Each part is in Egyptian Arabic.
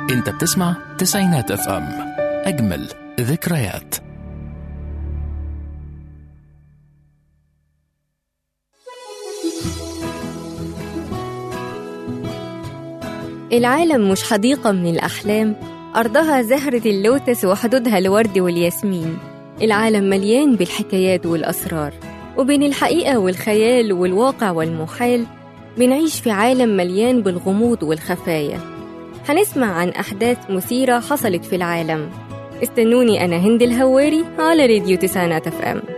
انت بتسمع تسعينات اف ام اجمل ذكريات العالم مش حديقة من الأحلام أرضها زهرة اللوتس وحدودها الورد والياسمين العالم مليان بالحكايات والأسرار وبين الحقيقة والخيال والواقع والمحال بنعيش في عالم مليان بالغموض والخفايا هنسمع عن أحداث مثيرة حصلت في العالم استنوني أنا هند الهواري على راديو تسعينات اف ام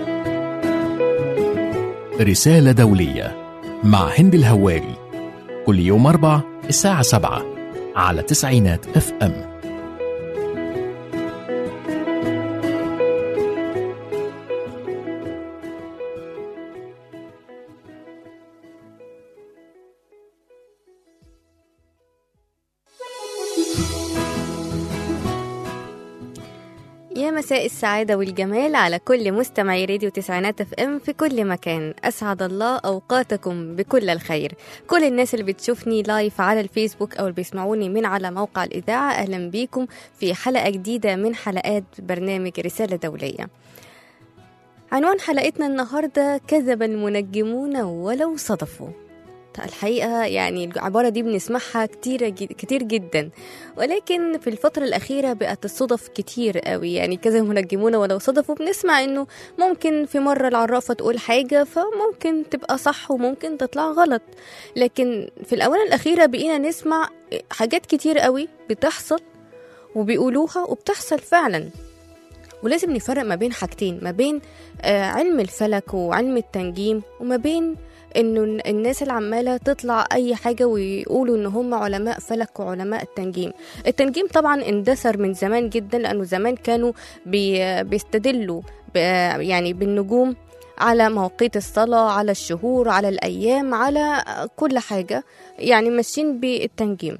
رسالة دولية مع هند الهواري كل يوم أربع الساعة سبعة على تسعينات اف ام يا مساء السعادة والجمال على كل مستمعي راديو تسعينات اف ام في كل مكان أسعد الله أوقاتكم بكل الخير كل الناس اللي بتشوفني لايف على الفيسبوك أو اللي بيسمعوني من على موقع الإذاعة أهلا بيكم في حلقة جديدة من حلقات برنامج رسالة دولية عنوان حلقتنا النهاردة كذب المنجمون ولو صدفوا الحقيقة يعني العبارة دي بنسمعها كتير كتير جدا ولكن في الفترة الأخيرة بقت الصدف كتير قوي يعني كذا منجمون ولو صدفوا بنسمع إنه ممكن في مرة العرافة تقول حاجة فممكن تبقى صح وممكن تطلع غلط لكن في الآونة الأخيرة بقينا نسمع حاجات كتير قوي بتحصل وبيقولوها وبتحصل فعلا ولازم نفرق ما بين حاجتين ما بين آه علم الفلك وعلم التنجيم وما بين انه الناس اللي عماله تطلع اي حاجه ويقولوا ان هم علماء فلك وعلماء التنجيم التنجيم طبعا اندثر من زمان جدا لانه زمان كانوا بي بيستدلوا يعني بالنجوم على مواقيت الصلاة على الشهور على الأيام على كل حاجة يعني ماشيين بالتنجيم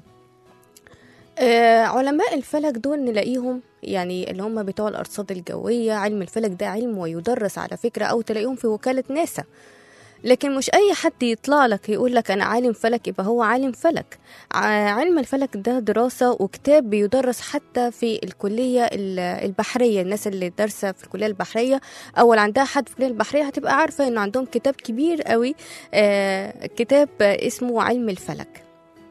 آه علماء الفلك دول نلاقيهم يعني اللي هم بتوع الأرصاد الجوية علم الفلك ده علم ويدرس على فكرة أو تلاقيهم في وكالة ناسا لكن مش اي حد يطلع لك يقول لك انا عالم فلك يبقى هو عالم فلك علم الفلك ده دراسه وكتاب بيدرس حتى في الكليه البحريه الناس اللي دارسه في الكليه البحريه او اللي عندها حد في الكليه البحريه هتبقى عارفه انه عندهم كتاب كبير قوي آه كتاب اسمه علم الفلك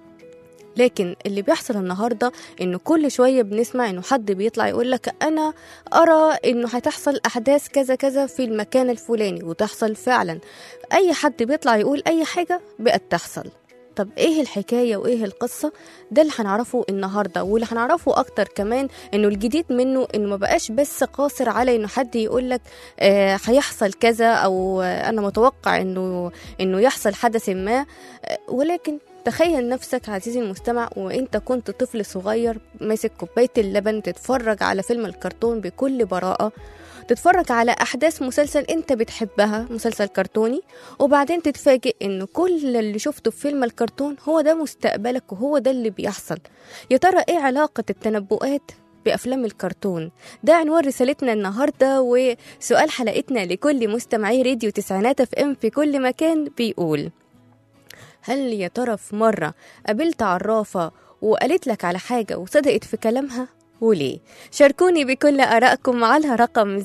لكن اللي بيحصل النهارده انه كل شويه بنسمع انه حد بيطلع يقول لك انا ارى انه هتحصل احداث كذا كذا في المكان الفلاني وتحصل فعلا اي حد بيطلع يقول اي حاجه بقت تحصل طب ايه الحكايه وايه القصه ده اللي هنعرفه النهارده واللي هنعرفه اكتر كمان انه الجديد منه انه ما بقاش بس قاصر على انه حد يقول لك آه هيحصل كذا او آه انا متوقع انه انه يحصل حدث ما آه ولكن تخيل نفسك عزيزي المستمع وانت كنت طفل صغير ماسك كوبايه اللبن تتفرج على فيلم الكرتون بكل براءه تتفرج على احداث مسلسل انت بتحبها مسلسل كرتوني وبعدين تتفاجئ ان كل اللي شفته في فيلم الكرتون هو ده مستقبلك وهو ده اللي بيحصل يا ترى ايه علاقه التنبؤات بأفلام الكرتون ده عنوان رسالتنا النهاردة وسؤال حلقتنا لكل مستمعي راديو تسعينات اف ام في كل مكان بيقول هل يا ترى في مرة قابلت عرافة وقالت لك على حاجة وصدقت في كلامها وليه؟ شاركوني بكل آرائكم على رقم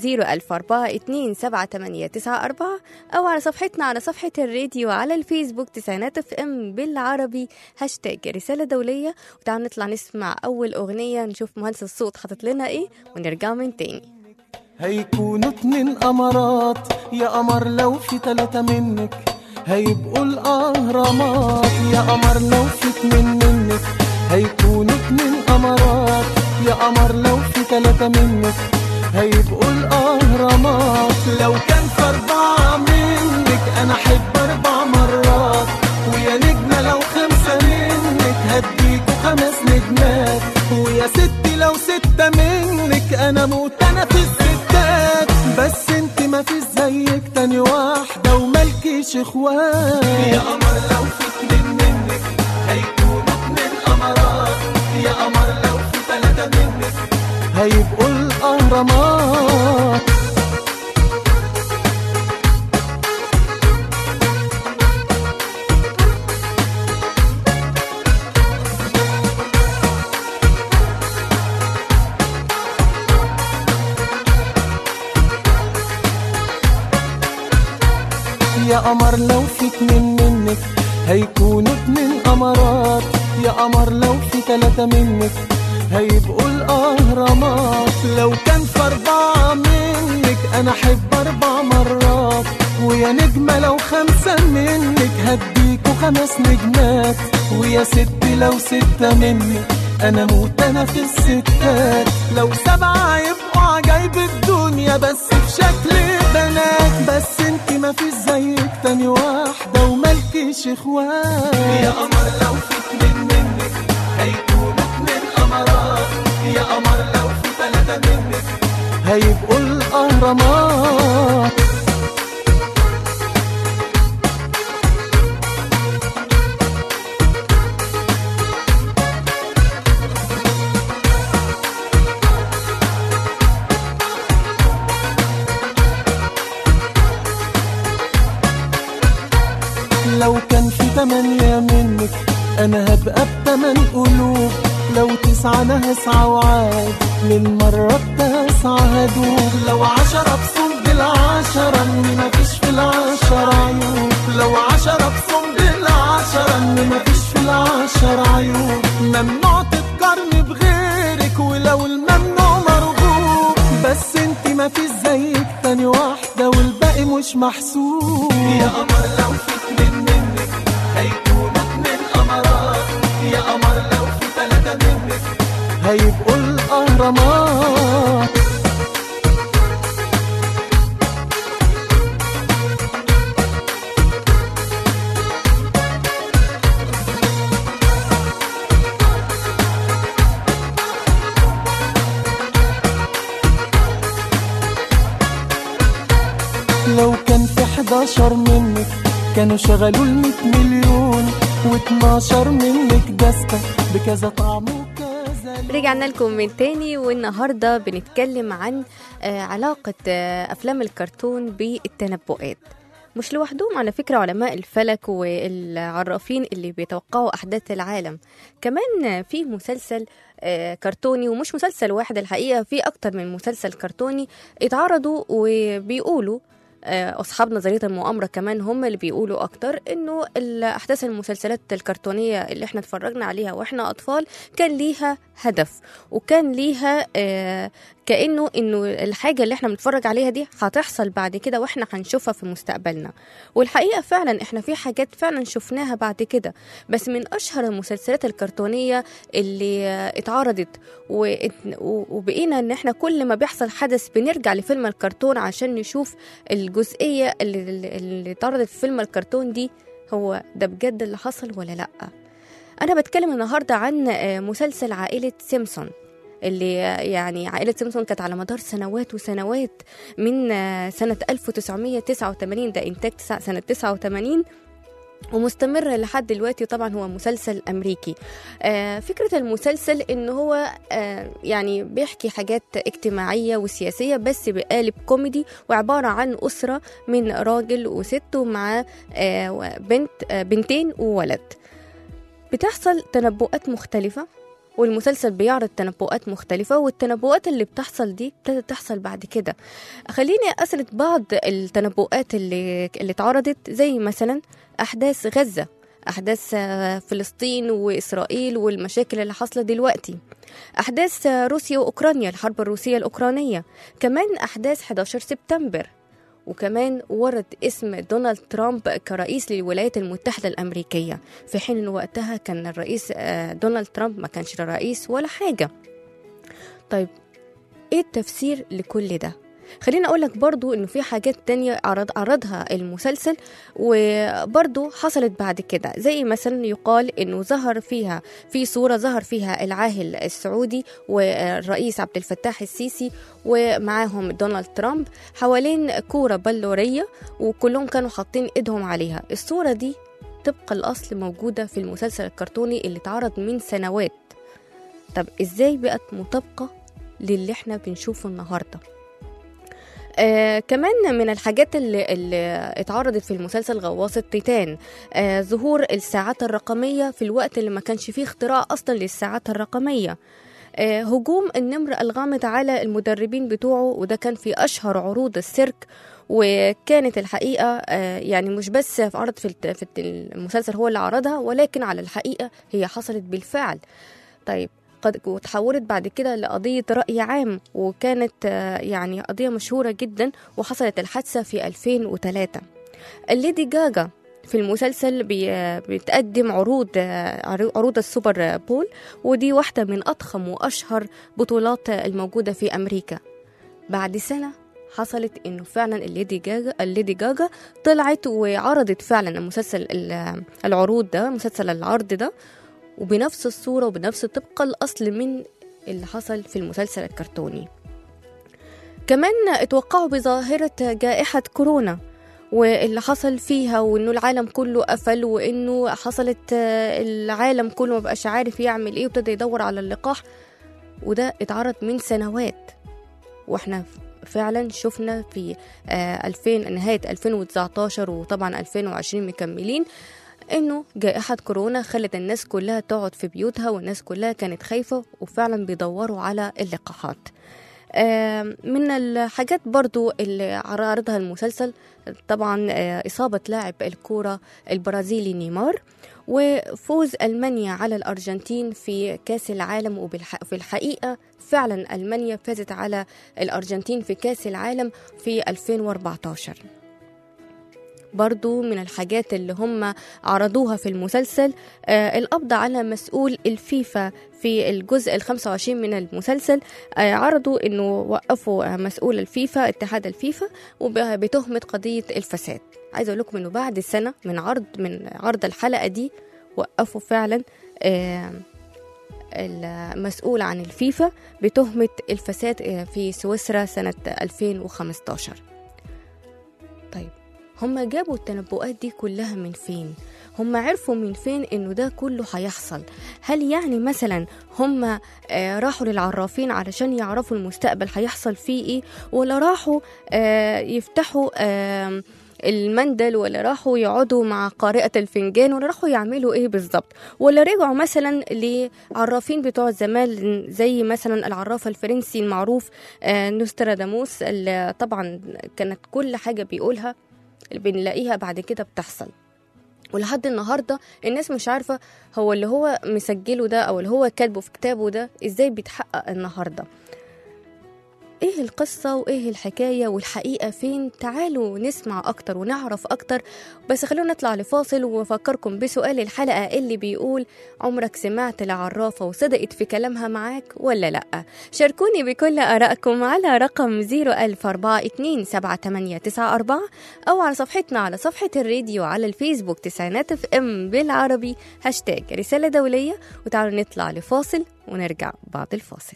004427894 أو على صفحتنا على صفحة الراديو على الفيسبوك تسعينات اف ام بالعربي هاشتاج رسالة دولية وتعالوا نطلع نسمع أول أغنية نشوف مهندس الصوت حاطط لنا إيه ونرجع من تاني هيكونوا اتنين قمرات يا قمر لو في تلاتة منك هيبقوا الأهرامات يا قمر لو في اتنين منك هيكونوا اتنين قمرات يا قمر لو في تلاتة منك هيبقوا الأهرامات لو كان في أربعة منك أنا أحب أربع مرات ويا نجمة لو خمسة منك هديكوا خمس نجمات ويا ستي لو ستة منك أنا موت أنا في الستات بس انت ما في زيك تاني واحدة وملكيش اخوات يا قمر لو في اتنين منك هيكونوا اتنين قمرات يا قمر لو في تلاتة منك هيبقوا الأهرامات في اتنين منك هيكونوا اتنين قمرات يا قمر لو في تلاتة منك هيبقوا الأهرامات لو كان في أربعة منك أنا أحب أربع مرات ويا نجمة لو خمسة منك هديكوا خمس نجمات ويا ست لو ستة منك أنا موت أنا في الستات لو سبعة يبقوا عجايب الدنيا بس في شكل بنات بس انت ما فيش زيك تاني واحدة ومالكيش اخوات يا قمر لو في اتنين منك هيكونوا اتنين قمرات يا قمر لو في تلاتة منك هيبقوا الأهرامات لو كان في تمانية منك أنا هبقى بتمن قلوب لو تسعة أنا هسعى وعاد للمرة التاسعة هدوب لو عشرة بصم بالعشرة إن مفيش في العشرة عيوب لو عشرة بصم بالعشرة إن مفيش في العشرة عيوب ممنوع تتقارني بغيرك ولو الممنوع مرغوب بس انت مفيش زيك تاني واحدة والباقي مش محسوب يا قمر لو في اتنين منك هيكونوا اتنين قمرات يا قمر لو في تلاتة منك هيبقوا الأهرامات لو كان في 11 منك كانوا شغلوا ال 100 مليون و12 منك دستة بكذا طعم وكذا لون. رجعنا لكم من تاني والنهارده بنتكلم عن آه، علاقة آه، أفلام الكرتون بالتنبؤات مش لوحدهم على فكرة علماء الفلك والعرافين اللي بيتوقعوا أحداث العالم كمان آه، في مسلسل آه، كرتوني ومش مسلسل واحد الحقيقة في أكتر من مسلسل كرتوني اتعرضوا وبيقولوا آه، أصحاب نظرية المؤامرة كمان هم اللي بيقولوا أكتر إنه الأحداث المسلسلات الكرتونية اللي إحنا اتفرجنا عليها وإحنا أطفال كان ليها هدف وكان ليها آه، كأنه إنه الحاجة اللي إحنا بنتفرج عليها دي هتحصل بعد كده وإحنا هنشوفها في مستقبلنا والحقيقة فعلا إحنا في حاجات فعلا شفناها بعد كده بس من أشهر المسلسلات الكرتونية اللي آه، اتعرضت وات- و- وبقينا إن إحنا كل ما بيحصل حدث بنرجع لفيلم الكرتون عشان نشوف الجزئية اللي, اللي- اللي اتعرضت في فيلم الكرتون دي هو ده بجد اللي حصل ولا لأ أنا بتكلم النهاردة عن آه، مسلسل عائلة سيمسون اللي آه، يعني عائلة سيمسون كانت على مدار سنوات وسنوات من آه، سنة 1989 ده إنتاج تسع- سنة 89 ومستمر لحد دلوقتي طبعا هو مسلسل امريكي آه فكره المسلسل ان هو آه يعني بيحكي حاجات اجتماعيه وسياسيه بس بقالب كوميدي وعباره عن اسره من راجل وست ومعاه آه بنت آه بنتين وولد بتحصل تنبؤات مختلفه والمسلسل بيعرض تنبؤات مختلفة والتنبؤات اللي بتحصل دي ابتدت تحصل بعد كده خليني أسرد بعض التنبؤات اللي اللي اتعرضت زي مثلا أحداث غزة أحداث آه، فلسطين وإسرائيل والمشاكل اللي حاصلة دلوقتي أحداث آه، روسيا وأوكرانيا الحرب الروسية الأوكرانية كمان أحداث 11 سبتمبر وكمان ورد اسم دونالد ترامب كرئيس للولايات المتحدة الأمريكية في حين إن وقتها كان الرئيس آه، دونالد ترامب ما كانش رئيس ولا حاجة طيب ايه التفسير لكل ده خليني اقول لك برضو انه في حاجات تانية عرض عرضها المسلسل وبرضو حصلت بعد كده زي مثلا يقال انه ظهر فيها في صورة ظهر فيها العاهل السعودي والرئيس عبد الفتاح السيسي ومعاهم دونالد ترامب حوالين كورة بلورية وكلهم كانوا حاطين ايدهم عليها الصورة دي طبق الأصل موجودة في المسلسل الكرتوني اللي اتعرض من سنوات طب ازاي بقت مطابقة للي احنا بنشوفه النهارده آه كمان من الحاجات اللي, اللي اتعرضت في المسلسل غواصة تيتان آه ظهور الساعات الرقمية في الوقت اللي ما كانش فيه اختراع أصلا للساعات الرقمية آه، هجوم النمر الغامض على المدربين بتوعه وده كان في أشهر عروض السيرك وكانت الحقيقة آه، يعني مش بس في عرض في الت- في الت- المسلسل هو اللي عرضها ولكن على الحقيقة هي حصلت بالفعل طيب قد وتحولت بعد كده لقضية رأي عام وكانت آه، يعني قضية مشهورة جدا وحصلت الحادثة في 2003 الليدي جاجا في المسلسل بي- بتقدم عروض آه، عرو- عروض السوبر بول ودي واحدة من أضخم وأشهر بطولات الموجودة في أمريكا بعد سنة حصلت انه فعلا الليدي جاجا الليدي جاجا طلعت وعرضت فعلا المسلسل ال- العروض ده مسلسل العرض ده وبنفس الصورة وبنفس طبق الأصل من اللي حصل في المسلسل الكرتوني كمان اتوقعوا بظاهرة جائحة كورونا واللي حصل فيها وانه العالم كله قفل وانه حصلت آه، العالم كله مبقاش عارف يعمل ايه وابتدى يدور على اللقاح وده اتعرض من سنوات واحنا فعلا شفنا في آه، 2000 نهاية 2019 وطبعا 2020 مكملين انه جائحة كورونا خلت الناس كلها تقعد في بيوتها والناس كلها كانت خايفة وفعلا بيدوروا على اللقاحات آم، من الحاجات برضو اللي عرضها المسلسل طبعا آه، إصابة لاعب الكورة البرازيلي نيمار وفوز ألمانيا على الأرجنتين في كأس العالم وفي الحقيقة فعلا ألمانيا فازت على الأرجنتين في كأس العالم في 2014 برضو من الحاجات اللي هم عرضوها في المسلسل آه القبض على مسؤول الفيفا في الجزء ال 25 من المسلسل آه عرضوا انه وقفوا آه، مسؤول الفيفا اتحاد الفيفا وب- بتهمة قضية الفساد عايزة اقول لكم انه بعد سنة من عرض من عرض الحلقة دي وقفوا فعلا آه المسؤول عن الفيفا بتهمة الفساد آه، في سويسرا سنة 2015 طيب هم جابوا التنبؤات دي كلها من فين هم عرفوا من فين انه ده كله هيحصل هل يعني مثلا هم آه راحوا للعرافين علشان يعرفوا المستقبل هيحصل فيه ايه ولا راحوا آه يفتحوا آه المندل ولا راحوا يقعدوا مع قارئة الفنجان ولا راحوا يعملوا ايه بالظبط ولا رجعوا مثلا لعرافين بتوع زمان زي مثلا العراف الفرنسي المعروف آه نوستراداموس اللي طبعا كانت كل حاجة بيقولها بنلاقيها بعد كده بتحصل ولحد النهارده الناس مش عارفه هو اللي هو مسجله ده او اللي هو كاتبه في كتابه ده ازاي بيتحقق النهارده ايه القصة وايه الحكاية والحقيقة فين تعالوا نسمع اكتر ونعرف اكتر بس خلونا نطلع لفاصل وافكركم بسؤال الحلقة اللي بيقول عمرك سمعت لعرافة وصدقت في كلامها معاك ولا لأ شاركوني بكل آرائكم على رقم 010427894 أو على صفحتنا على صفحة الراديو على الفيسبوك تسعينات اف ام بالعربي هاشتاج رسالة دولية وتعالوا نطلع لفاصل ونرجع بعد الفاصل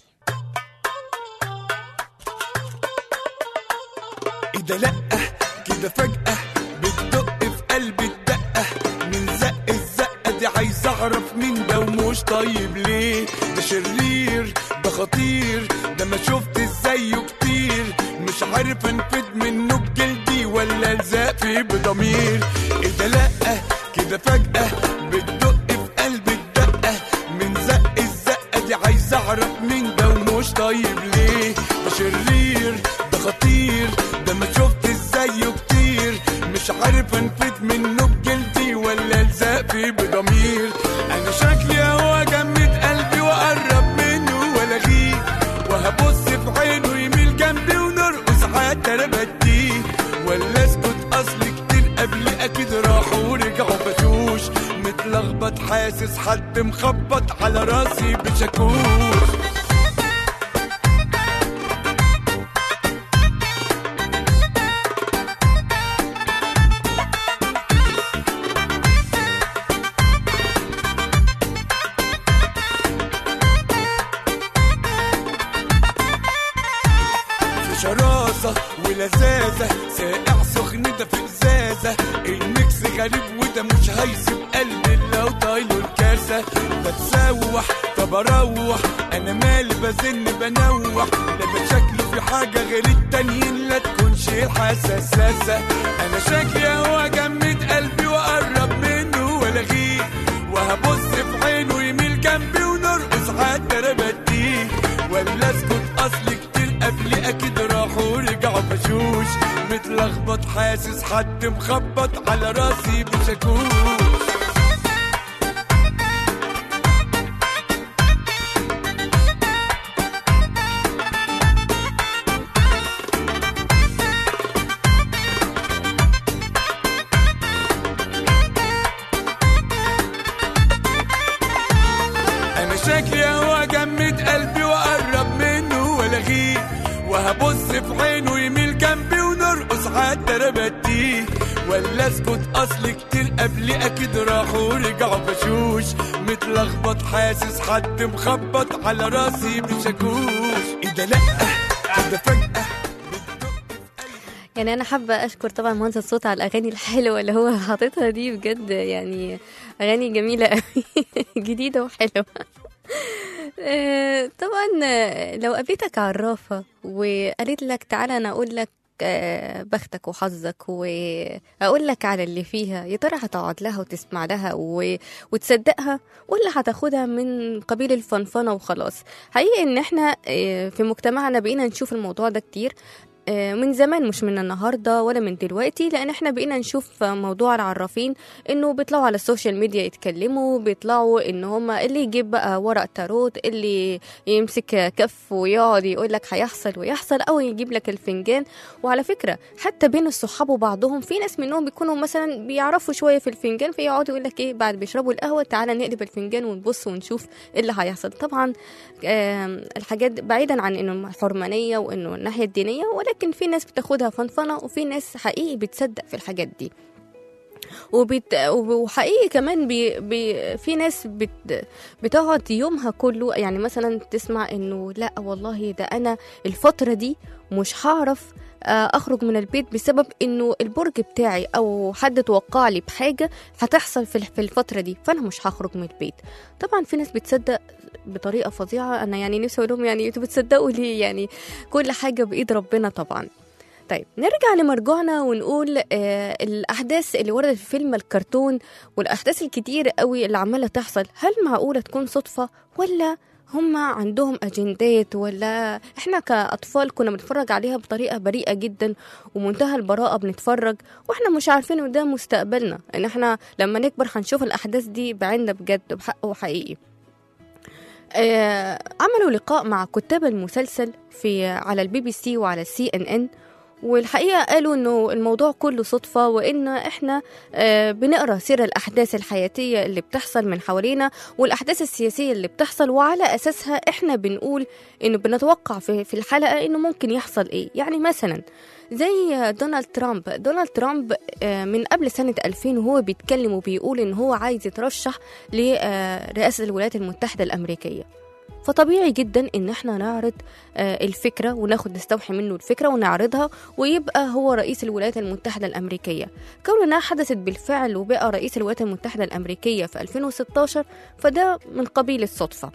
ايه ده لأ كده فجأة بتدق في قلبي الدقة من زق الزقة دي عايز اعرف مين ده ومش طيب ليه ده شرير ده خطير ده ما شفت زيه كتير مش عارف انفد منه بجلدي ولا الزق فيه بضمير ايه ده لأ كده فجأة بتدق في قلبي الدقة من زق الزقة دي عايز اعرف مين ده ومش طيب ليه ده شرير ده خطير ده ما شفت زيه كتير مش عارف انفد منه بجلدي ولا الزق فيه بضمير انا شكلي هو جمد قلبي واقرب منه والاغيه وهبص في عينه يميل جنبي ونرقص حتى انا بديه ولا اسكت اصل كتير قبل اكيد راحوا ورجعوا بشوش متلخبط حاسس حد مخبط على راسي بشاكوش في شراسة ولذاذة ساقع سخن ده في ازازة الميكس غريب وده مش هيسيب قلبي لو طايله الكاسة بتسوح طب اروح انا مالي بزن بنوح لا ده شكله في حاجة غير التانيين لا تكونش الحساساسة انا شكلي هو جمد قلبي واقرب منه والاغيه وهبص في عينه يميل جنبي ونرقص حتى انا بديه متلخبط حاسس حد مخبط على راسي بشاكوش انا شكلي هو جمد قلبي واقرب منه والغيه وهبص في عينه يميل جنبي ونرقص حتى انا بديه ولا اسكت اصل كتير قبلي اكيد راحوا ورجعوا بشوش متلخبط حاسس حد مخبط على راسي بشاكوش ايه ده لا ده فجأة يعني انا حابه اشكر طبعا مهندس الصوت على الاغاني الحلوه اللي هو حاططها دي بجد يعني اغاني جميله قوي جديده وحلوه آه، طبعا آه، لو قابلتك عرافه وقالت لك تعالى انا اقول لك آه، بختك وحظك واقول لك على اللي فيها يا ترى هتقعد لها وتسمع لها و... وتصدقها ولا هتاخدها من قبيل الفنفنه وخلاص حقيقي ان احنا آه، في مجتمعنا بقينا نشوف الموضوع ده كتير آه، من زمان مش من النهارده ولا من دلوقتي لان احنا بقينا نشوف موضوع العرافين انه بيطلعوا على السوشيال ميديا يتكلموا بيطلعوا ان هما اللي يجيب بقى ورق تاروت اللي يمسك كف ويقعد يقول لك هيحصل ويحصل او يجيب لك الفنجان وعلى فكره حتى بين الصحاب وبعضهم في ناس منهم بيكونوا مثلا بيعرفوا شويه في الفنجان فيقعدوا يقول لك ايه بعد بيشربوا القهوه تعالى نقلب الفنجان ونبص ونشوف ايه اللي هيحصل طبعا آم، الحاجات بعيدا عن انه حرمانيه وانه الناحيه الدينيه ولكن في ناس بتاخدها فنفنه وفي ناس حقيقي بتصدق في الحاجات دي وبت... وحقيقي كمان بي... بي... في ناس بت... بتقعد يومها كله يعني مثلا تسمع انه لا والله ده انا الفتره دي مش هعرف آه، اخرج من البيت بسبب انه البرج بتاعي او حد توقع لي بحاجه هتحصل في في الفتره دي فانا مش هخرج من البيت طبعا في ناس بتصدق بطريقه فظيعه انا يعني نفسي اقول لهم يعني انتوا بتصدقوا ليه يعني كل حاجه بايد ربنا طبعا طيب نرجع لمرجوعنا ونقول آه الأحداث اللي وردت في فيلم الكرتون والأحداث الكتير قوي اللي عمالة تحصل هل معقولة تكون صدفة ولا هم عندهم أجندات ولا إحنا كأطفال كنا بنتفرج عليها بطريقة بريئة جدا ومنتهى البراءة بنتفرج وإحنا مش عارفين إن ده مستقبلنا إن إحنا لما نكبر هنشوف الأحداث دي بعيننا بجد بحق وحقيقي آه عملوا لقاء مع كتاب المسلسل في على البي بي سي وعلى السي ان ان والحقيقة قالوا إنه الموضوع كله صدفة وإن إحنا آه، بنقرأ سير الأحداث الحياتية اللي بتحصل من حوالينا والأحداث السياسية اللي بتحصل وعلى أساسها إحنا بنقول إنه بنتوقع في في الحلقة إنه ممكن يحصل إيه يعني مثلا زي دونالد ترامب دونالد ترامب آه، من قبل سنة 2000 وهو بيتكلم وبيقول إن هو عايز يترشح لرئاسة الولايات المتحدة الأمريكية فطبيعي جدا ان احنا نعرض آه، الفكره وناخد نستوحي منه الفكره ونعرضها ويبقى هو رئيس الولايات المتحده الامريكيه كون انها حدثت بالفعل وبقى رئيس الولايات المتحده الامريكيه في 2016 فده من قبيل الصدفه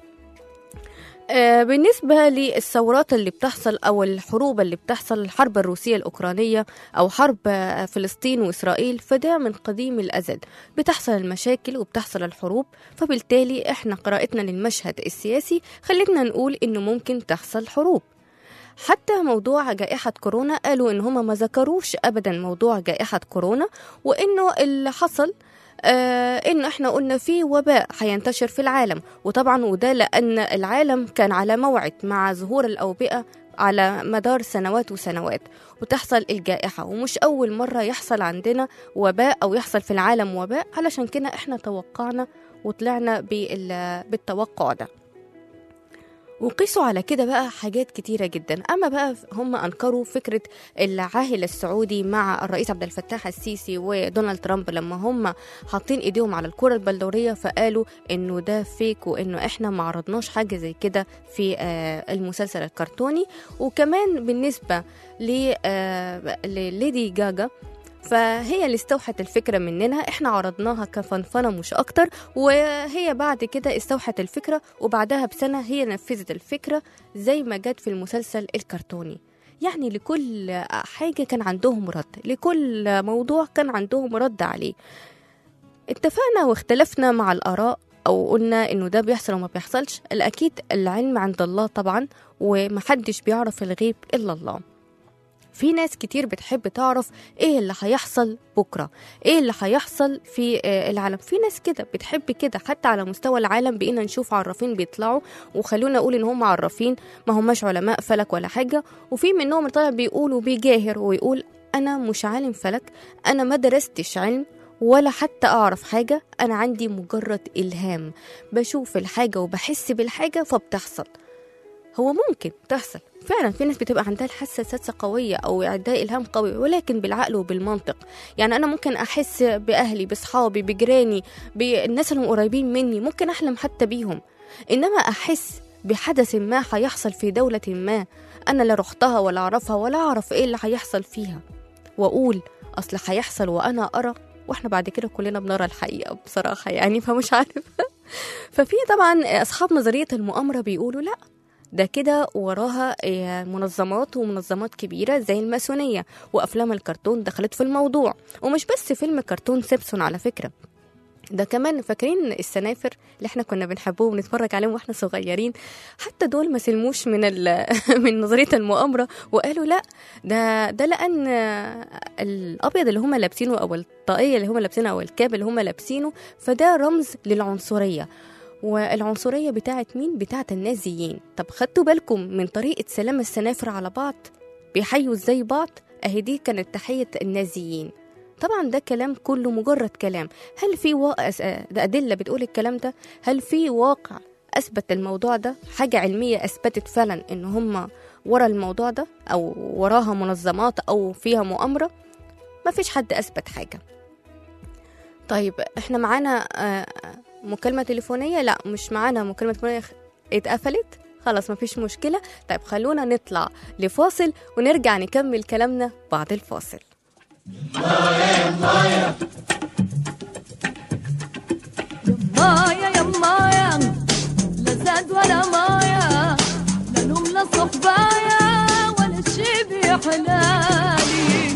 آه، بالنسبة للثورات اللي بتحصل أو الحروب اللي بتحصل الحرب الروسية الأوكرانية أو حرب آه، فلسطين وإسرائيل فده من قديم الأزل بتحصل المشاكل وبتحصل الحروب فبالتالي إحنا قراءتنا للمشهد السياسي خلتنا نقول إنه ممكن تحصل حروب حتى موضوع جائحة كورونا قالوا إن هما ما ذكروش أبدا موضوع جائحة كورونا وإنه اللي حصل آه إن إحنا قلنا في وباء هينتشر في العالم وطبعا وده لأن العالم كان على موعد مع ظهور الأوبئة على مدار سنوات وسنوات وتحصل الجائحة ومش أول مرة يحصل عندنا وباء أو يحصل في العالم وباء علشان كده إحنا توقعنا وطلعنا بال- بالتوقع ده وقيسوا على كده بقى حاجات كتيرة جدا أما بقى هم أنكروا فكرة العاهل السعودي مع الرئيس عبد الفتاح السيسي ودونالد ترامب لما هم حاطين إيديهم على الكرة البلدورية فقالوا إنه ده فيك وإنه إحنا ما عرضناش حاجة زي كده في آه، المسلسل الكرتوني وكمان بالنسبة ل- آه، لليدي جاجا فهي اللي استوحت الفكرة مننا احنا عرضناها كفنفنة مش أكتر وهي بعد كده استوحت الفكرة وبعدها بسنة هي نفذت الفكرة زي ما جت في المسلسل الكرتوني يعني لكل حاجة كان عندهم رد لكل موضوع كان عندهم رد عليه اتفقنا واختلفنا مع الآراء أو قلنا إنه ده بيحصل وما بيحصلش الأكيد العلم عند الله طبعا ومحدش بيعرف الغيب إلا الله في ناس كتير بتحب تعرف ايه اللي هيحصل بكره ايه اللي هيحصل في آه، العالم في ناس كده بتحب كده حتى على مستوى العالم بقينا نشوف عرافين بيطلعوا وخلونا اقول ان هم عرافين ما هماش علماء فلك ولا حاجه وفي منهم اللي طالع بيقول وبيجاهر ويقول انا مش عالم فلك انا ما درستش علم ولا حتى اعرف حاجه انا عندي مجرد الهام بشوف الحاجه وبحس بالحاجه فبتحصل هو ممكن تحصل فعلا في ناس بتبقى عندها الحاسه السادسه قويه او عندها الهام قوي ولكن بالعقل وبالمنطق يعني انا ممكن احس باهلي باصحابي بجيراني بالناس اللي قريبين مني ممكن احلم حتى بيهم انما احس بحدث ما هيحصل في دوله ما انا لا رحتها ولا اعرفها ولا اعرف ايه اللي هيحصل فيها واقول اصل هيحصل وانا ارى واحنا بعد كده كلنا بنرى الحقيقه بصراحه يعني فمش عارفه ففي طبعا اصحاب نظريه المؤامره بيقولوا لا ده كده وراها آه، منظمات ومنظمات كبيرة زي الماسونية وأفلام الكرتون دخلت في الموضوع ومش بس فيلم كرتون سيبسون على فكرة ده كمان فاكرين السنافر اللي احنا كنا بنحبهم ونتفرج عليهم واحنا صغيرين حتى دول ما سلموش من ال- من نظريه المؤامره وقالوا لا ده ده لان الابيض اللي هم لابسينه او الطاقيه اللي هم لابسينها او الكاب اللي هم لابسينه فده رمز للعنصريه والعنصريه بتاعت مين بتاعت النازيين طب خدتوا بالكم من طريقه سلام السنافر على بعض بيحيوا ازاي بعض اهي دي كانت تحيه النازيين طبعا ده كلام كله مجرد كلام هل في واقع ده أدلة بتقول الكلام ده هل في واقع أثبت الموضوع ده حاجة علمية أثبتت فعلا إن هم ورا الموضوع ده أو وراها منظمات أو فيها مؤامرة ما فيش حد أثبت حاجة طيب احنا معانا آه، مكالمة تليفونية لا مش معانا مكالمة تليفونية اتقفلت خلاص ما فيش مشكلة طيب خلونا نطلع لفاصل ونرجع نكمل كلامنا بعد الفاصل مايا يا مايا لا زاد ولا مايا لا نوم لا صحبايا ولا شي بحلالي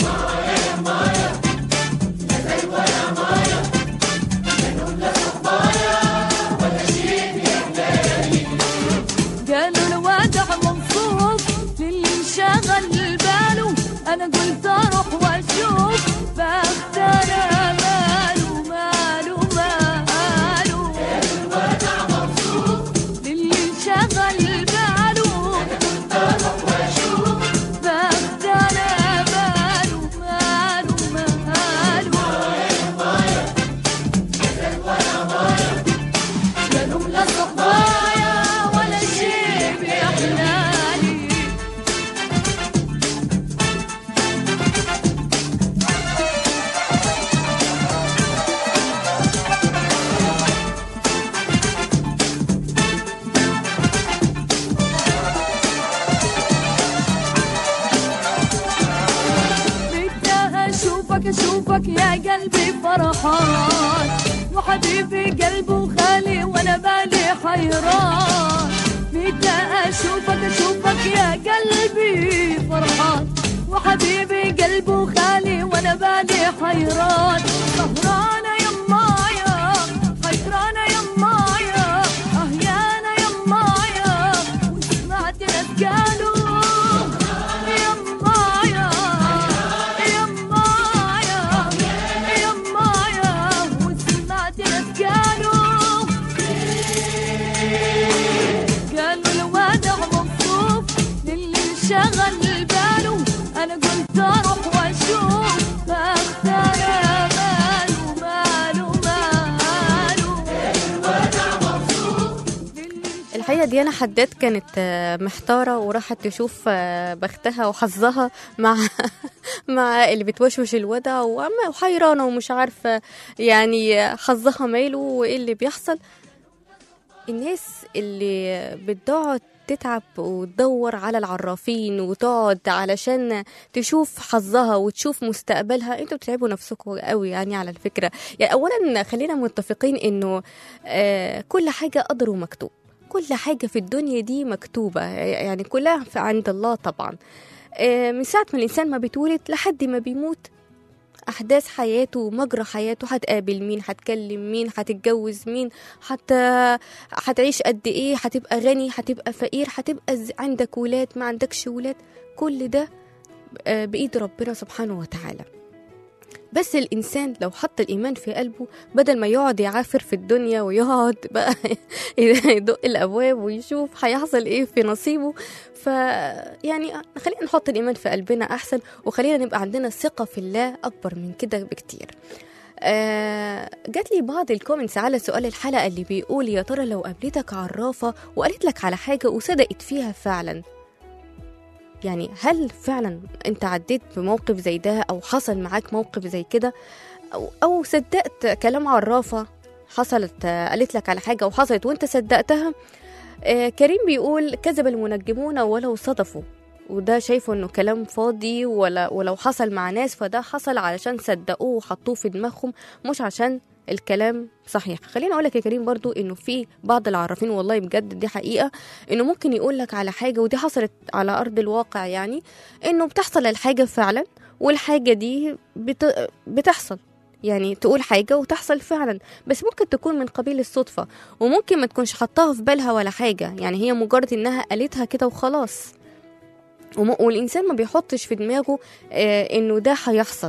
قالوا الوادع منصوب للي انشغل باله انا قلت اروح واشوف بختار ماله ماله ماله للي انشغل باله بختار ماله ماله ماله لا نوم لا صبايا ولا شي بأحلالي بدي اشوفك اشوفك يا قلبي فرحان وحبيبي قلبه خالي وانا بالي حيران بدي اشوفك اشوفك يا قلبي فرحان وحبيبي قلبه خالي وانا بالي حيران سهرانه يمايا حيرانه يمايا اهيانه يمايا وسمعت ناس قالوا يمايا يمايا يمايا وسمعت ناس قالوا قالوا الوادع مصروف للي انشغل باله انا قلت اروح واشوف بختار ماله ماله ماله الحقيقة ديانا حداد كانت آه، محتارة وراحت تشوف آه، بختها وحظها مع مع اللي بتوشوش الودع وعم- وحيرانة ومش عارفة يعني حظها ماله وايه اللي بيحصل الناس اللي بتقعد تتعب وتدور على العرافين وتقعد علشان تشوف حظها وتشوف مستقبلها انتوا بتتعبوا نفسكم قوي يعني على الفكرة يعني اولا خلينا متفقين انه آه كل حاجة قدر ومكتوب كل حاجة في الدنيا دي مكتوبة يعني كلها في عند الله طبعا آه من ساعة ما الإنسان ما بيتولد لحد ما بيموت أحداث حياته ومجرى حياته هتقابل مين هتكلم مين هتتجوز مين حت... هتعيش قد إيه هتبقى غني هتبقى فقير هتبقى ز- عندك ولاد ما عندكش ولاد كل ده آه، بإيد ربنا سبحانه وتعالى بس الإنسان لو حط الإيمان في قلبه بدل ما يقعد يعافر في الدنيا ويقعد بقى يدق الأبواب ويشوف هيحصل إيه في نصيبه ف يعني خلينا نحط الإيمان في قلبنا أحسن وخلينا نبقى عندنا ثقة في الله أكبر من كده بكتير آه جات لي بعض الكومنتس على سؤال الحلقة اللي بيقول يا ترى لو قابلتك عرافة وقالت لك على حاجة وصدقت فيها فعلا يعني هل فعلا انت عديت بموقف زي ده او حصل معاك موقف زي كده او او صدقت كلام عرافه حصلت آه، قالت لك على حاجه وحصلت وانت صدقتها آه كريم بيقول كذب المنجمون ولو صدفوا وده شايفه انه كلام فاضي ولا ولو حصل مع ناس فده حصل علشان صدقوه وحطوه في دماغهم مش عشان الكلام صحيح خليني اقول لك يا كريم برضو انه في بعض العرافين والله بجد دي حقيقه انه ممكن يقول لك على حاجه ودي حصلت على ارض الواقع يعني انه بتحصل الحاجه فعلا والحاجه دي بت... بتحصل يعني تقول حاجة وتحصل فعلا بس ممكن تكون من قبيل الصدفة وممكن ما تكونش حطاها في بالها ولا حاجة يعني هي مجرد انها قالتها كده وخلاص وم- والإنسان ما بيحطش في دماغه آه إنه ده هيحصل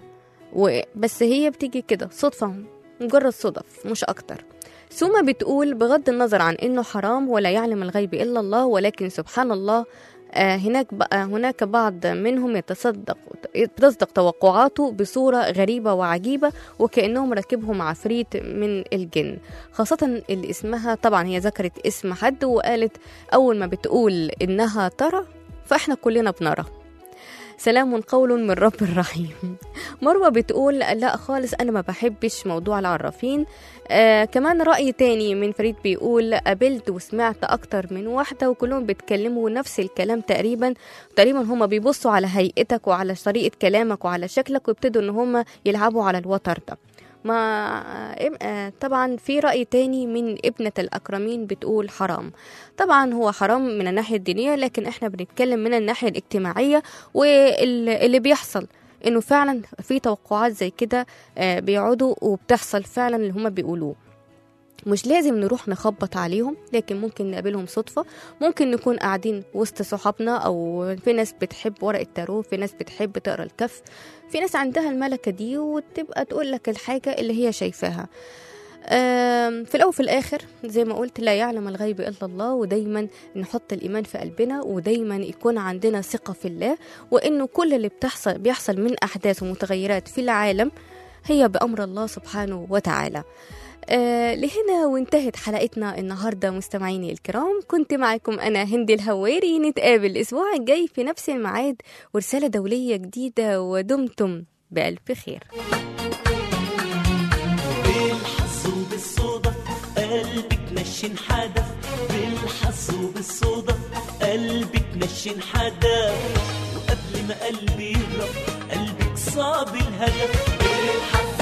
و- بس هي بتيجي كده صدفة مجرد صدف مش أكتر سوما بتقول بغض النظر عن إنه حرام ولا يعلم الغيب إلا الله ولكن سبحان الله آه هناك بقى هناك بعض منهم يتصدق تصدق توقعاته بصورة غريبة وعجيبة وكأنهم راكبهم عفريت من الجن خاصة اللي اسمها طبعا هي ذكرت اسم حد وقالت أول ما بتقول إنها ترى فإحنا كلنا بنرى سلام قول من رب الرحيم مروة بتقول لا خالص أنا ما بحبش موضوع العرافين آه كمان رأي تاني من فريد بيقول قابلت وسمعت أكتر من واحدة وكلهم بيتكلموا نفس الكلام تقريبا تقريبا هما بيبصوا على هيئتك وعلى طريقة كلامك وعلى شكلك ويبتدوا إن هما يلعبوا على الوتر ده ما آه، طبعا في رأي تاني من ابنة الأكرمين بتقول حرام طبعا هو حرام من الناحية الدينية لكن احنا بنتكلم من الناحية الاجتماعية واللي بيحصل انه فعلا في توقعات زي كده آه، بيقعدوا وبتحصل فعلا اللي هما بيقولوه مش لازم نروح نخبط عليهم لكن ممكن نقابلهم صدفة ممكن نكون قاعدين وسط صحابنا أو في ناس بتحب ورق التارو في ناس بتحب تقرا الكف في ناس عندها الملكة دي وتبقى تقول لك الحاجة اللي هي شايفاها آم، في الأول وفي الآخر زي ما قلت لا يعلم الغيب إلا الله ودايما نحط الإيمان في قلبنا ودايما يكون عندنا ثقة في الله وإنه كل اللي بتحصل بيحصل من أحداث ومتغيرات في العالم هي بأمر الله سبحانه وتعالى آه لهنا وانتهت حلقتنا النهاردة مستمعيني الكرام كنت معكم أنا هندي الهواري نتقابل الأسبوع الجاي في نفس الميعاد ورسالة دولية جديدة ودمتم بألف خير بالحظ وبالصدف قلبي تنشن حدف بالحظ وبالصدف قلبي تنشن حدف وقبل ما قلبي يهرب قلبك صاب الهدف بالحظ